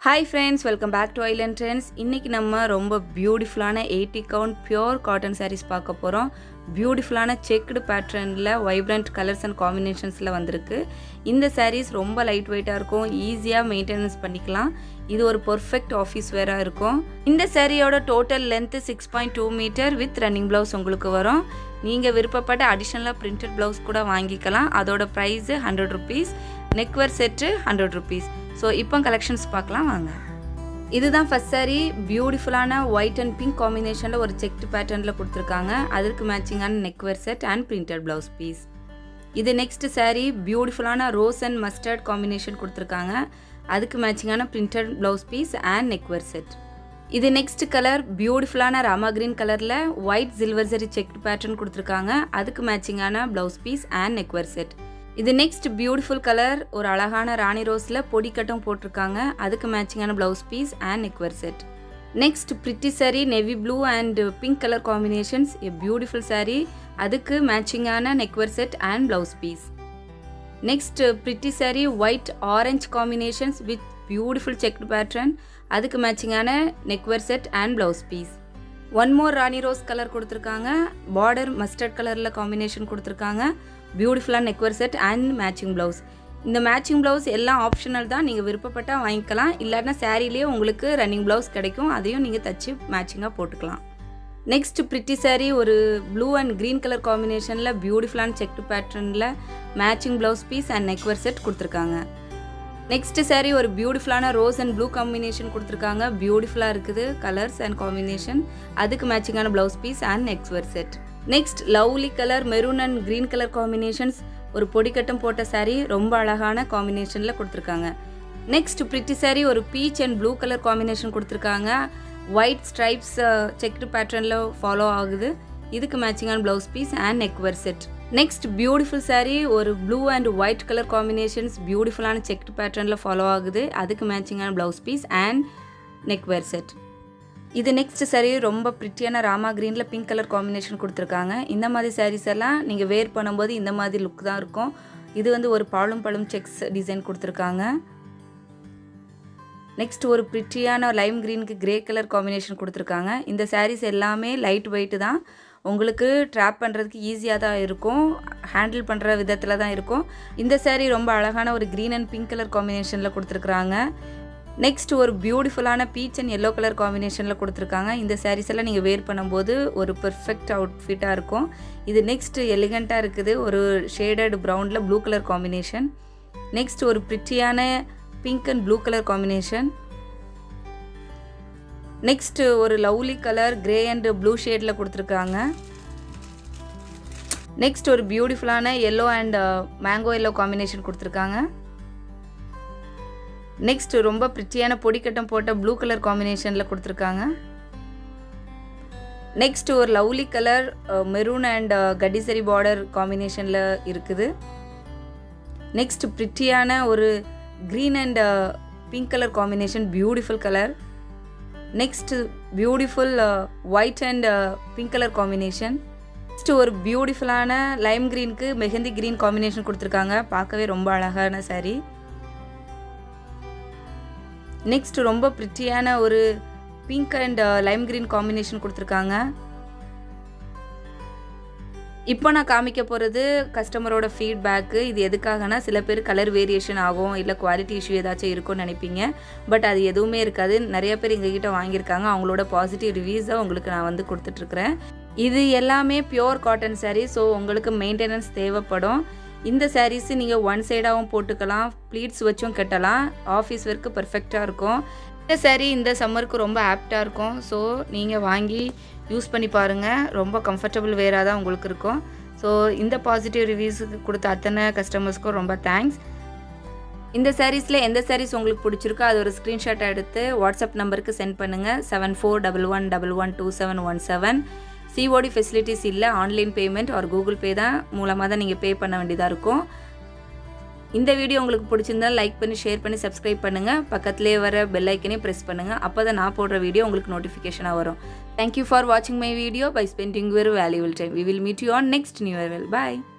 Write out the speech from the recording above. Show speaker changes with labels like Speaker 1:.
Speaker 1: hi friends welcome back to island trends இன்றைக்கி நம்ம ரொம்ப பியூட்டிஃபுல்லான eighty count pure cotton sarees பார்க்க போகிறோம் பியூட்டிஃபுல்லான செக்குடு பேட்டர்னில் வைப்ரண்ட் கலர்ஸ் அண்ட் காம்பினேஷன்ஸில் வந்திருக்கு இந்த sarees ரொம்ப லைட் வெயிட்டாக இருக்கும் ஈஸியாக மெயின்டெனன்ஸ் பண்ணிக்கலாம் இது ஒரு பர்ஃபெக்ட் ஆஃபீஸ் வேராக இருக்கும் இந்த சாரியோட total length six point two metre with running blouse உங்களுக்கு வரும் நீங்கள் விருப்பப்பட்ட அடிஷ்னலாக பிரிண்டட் ப்ளவுஸ் கூட வாங்கிக்கலாம் அதோட price hundred rupees neckwear set hundred rupees so இப்போ கலெக்ஷன்ஸ் பார்க்கலாம் வாங்க இதுதான் ஃபர்ஸ்ட் சாரி பியூட்டிஃபுல்லான ஒயிட் அண்ட் பிங்க் காம்பினேஷனில் ஒரு செக்ட் பேட்டர்னில் கொடுத்துருக்காங்க அதற்கு மேட்சிங்கான neckwear set and printed blouse piece இது நெக்ஸ்ட் சாரி பியூட்டிஃபுல்லான ரோஸ் அண்ட் மஸ்டர்ட் காம்பினேஷன் கொடுத்துருக்காங்க அதுக்கு மேட்சிங்கான printed blouse piece and neckwear set இது நெக்ஸ்ட் கலர் பியூட்டிஃபுல்லான ராமா கிரீன் கலரில் white silver zari checked pattern கொடுத்துருக்காங்க அதுக்கு மேட்சிங்கான blouse piece and neckwear set இது நெக்ஸ்ட் பியூட்டிஃபுல் கலர் ஒரு அழகான ராணி ரோஸில் பொடிக்கட்டும் போட்டிருக்காங்க அதுக்கு மேட்சிங்கான blouse piece and neckwear set next pretty sari navy blue and pink colour combinations a beautiful sari அதுக்கு மேட்சிங்கான neckwear set and blouse piece next pretty sari white orange combinations with beautiful checked pattern அதுக்கு மேட்சிங்கான neckwear set and blouse piece one more Rani rose colour கொடுத்துருக்காங்க border mustard கலரில் combination கொடுத்துருக்காங்க பியூட்டிஃபுல்லான neckwear set and matching blouse இந்த matching blouse எல்லாம் optional தான் நீங்கள் விருப்பப்பட்டால் வாங்கிக்கலாம் இல்லாட்டினா சாரீலேயே உங்களுக்கு ரன்னிங் ப்ளவுஸ் கிடைக்கும் அதையும் நீங்கள் தச்சு மேட்சிங்காக போட்டுக்கலாம் நெக்ஸ்ட் பிரிட்டி சாரி ஒரு ப்ளூ அண்ட் க்ரீன் கலர் காம்பினேஷனில் பியூட்டிஃபுல்லான செக்டு பேட்டர்னில் matching blouse piece and neckwear set கொடுத்துருக்காங்க நெக்ஸ்ட் சாரி ஒரு பியூட்டிஃபுல்லான ரோஸ் அண்ட் ப்ளூ காம்பினேஷன் கொடுத்துருக்காங்க பியூட்டிஃபுல்லாக இருக்குது கலர்ஸ் அண்ட் காம்பினேஷன் அதுக்கு மேட்சிங்கான blouse piece and neckwear set next lovely colour maroon and green colour combinations ஒரு பொடிக்கட்டம் போட்ட சாரி ரொம்ப அழகான காம்பினேஷனில் கொடுத்துருக்காங்க நெக்ஸ்ட் பிரிட்டி சாரி ஒரு peach and blue colour combination கொடுத்துருக்காங்க ஒயிட் ஸ்ட்ரைப்ஸ் செக்டு பேட்டர்னில் ஃபாலோ ஆகுது இதுக்கு மேட்சிங்கான blouse piece and neckwear set next beautiful sari ஒரு blue and white colour combinations பியூட்டிஃபுல்லான செக்டு பேட்டர்னில் ஃபாலோ ஆகுது அதுக்கு மேட்சிங்கான blouse piece and neckwear set இது நெக்ஸ்ட் சாரீ ரொம்ப ப்ரிட்டியான ராமா க்ரீனில் பிங்க் கலர் காம்பினேஷன் கொடுத்துருக்காங்க இந்த மாதிரி சாரீஸ் எல்லாம் நீங்கள் வேர் பண்ணும்போது இந்த மாதிரி லுக் தான் இருக்கும் இது வந்து ஒரு பாலும் பழும் செக்ஸ் டிசைன் கொடுத்துருக்காங்க நெக்ஸ்ட் ஒரு ப்ரிட்டியான லைம் க்ரீனுக்கு கிரே கலர் காம்பினேஷன் கொடுத்துருக்காங்க இந்த சாரீஸ் எல்லாமே லைட் வெயிட்டு தான் உங்களுக்கு ட்ராப் பண்ணுறதுக்கு ஈஸியாக தான் இருக்கும் ஹேண்டில் பண்ணுற விதத்தில் தான் இருக்கும் இந்த சாரீ ரொம்ப அழகான ஒரு க்ரீன் அண்ட் பிங்க் கலர் காம்பினேஷனில் கொடுத்துருக்குறாங்க நெக்ஸ்ட் ஒரு பியூட்டிஃபுல்லான பீச் அண்ட் எல்லோ கலர் காம்பினேஷனில் கொடுத்துருக்காங்க இந்த சாரீஸ் எல்லாம் நீங்கள் வேர் பண்ணும்போது ஒரு பெர்ஃபெக்ட் அவுட்ஃபிட்டாக இருக்கும் இது நெக்ஸ்ட் எலிகண்ட்டாக இருக்குது ஒரு ஷேடட் ப்ரௌனில் ப்ளூ கலர் காம்பினேஷன் நெக்ஸ்ட் ஒரு ப்ரிட்டியான pink and blue colour combination next ஒரு lovely colour grey and blue ஷேடில் கொடுத்துருக்காங்க நெக்ஸ்ட் ஒரு பியூட்டிஃபுல்லான yellow and mango yellow combination கொடுத்துருக்காங்க நெக்ஸ்ட் ரொம்ப ப்ரிட்டியான பொடிக்கட்டம் போட்ட ப்ளூ கலர் காம்பினேஷனில் கொடுத்துருக்காங்க நெக்ஸ்ட் ஒரு லவ்லி கலர் மெரூன் அண்ட் கட்டிசரி பார்டர் காம்பினேஷனில் இருக்குது நெக்ஸ்ட் ப்ரிட்டியான ஒரு green and pink colour combination beautiful colour next beautiful white and pink colour combination next ஒரு பியூட்டிஃபுல்லான லைம் க்ரீனுக்கு மெஹந்தி க்ரீன் காம்பினேஷன் கொடுத்துருக்காங்க பார்க்கவே ரொம்ப அழகான சாரீ நெக்ஸ்ட் ரொம்ப ப்ரிட்டியான ஒரு pink and lime green combination கொடுத்துருக்காங்க இப்போ நான் காமிக்க போகிறது கஸ்டமரோட ஃபீட்பேக்கு இது எதுக்காகனா சில பேர் கலர் வேரியேஷன் ஆகும் இல்லை குவாலிட்டி இஷ்யூ ஏதாச்சும் இருக்கும்னு நினைப்பீங்க பட் அது எதுவுமே இருக்காது நிறைய பேர் எங்ககிட்ட வாங்கியிருக்காங்க அவங்களோட பாசிட்டிவ் ரிவ்யூஸை உங்களுக்கு நான் வந்து கொடுத்துட்ருக்குறேன் இது எல்லாமே பியோர் காட்டன் சாரீ ஸோ உங்களுக்கு மெயின்டெனன்ஸ் தேவைப்படும் இந்த சாரீஸு நீங்கள் ஒன் சைடாகவும் போட்டுக்கலாம் ப்ளீட்ஸ் வச்சும் கட்டலாம் ஆஃபீஸ் ஒர்க்கு பர்ஃபெக்டாக இருக்கும் இந்த சாரீ இந்த சம்மருக்கு ரொம்ப ஆப்டாக இருக்கும் ஸோ நீங்கள் வாங்கி யூஸ் பண்ணி பாருங்கள் ரொம்ப கம்ஃபர்டபுள் வேராக தான் உங்களுக்கு இருக்கும் ஸோ இந்த பாசிட்டிவ் ரிவ்யூஸுக்கு கொடுத்த அத்தனை கஸ்டமர்ஸ்க்கும் ரொம்ப தேங்க்ஸ் இந்த சாரீஸில் எந்த சாரீஸ் உங்களுக்கு பிடிச்சிருக்கோ அது ஒரு ஸ்க்ரீன்ஷாட் எடுத்து வாட்ஸ்அப் நம்பருக்கு சென்ட் பண்ணுங்கள் seven four double one double one two seven one seven COD facilities இல்லை ஆன்லைன் பேமெண்ட் ஒரு கூகுள் பே தான் மூலமாக தான் நீங்கள் பே பண்ண வேண்டியதாக இருக்கும் இந்த வீடியோ உங்களுக்கு பிடிச்சிருந்தா லைக் பண்ணி ஷேர் பண்ணி சப்ஸ்கிரைப் பண்ணுங்கள் பக்கத்துலேயே வர பெல் ஐக்கனையும் ப்ரெஸ் பண்ணுங்கள் அப்போ தான் நான் போடுற வீடியோ உங்களுக்கு நோட்டிஃபிகேஷனாக வரும் தேங்க்யூ ஃபார் வாட்சிங் my video by spending your valuable time we will meet you on next new well bye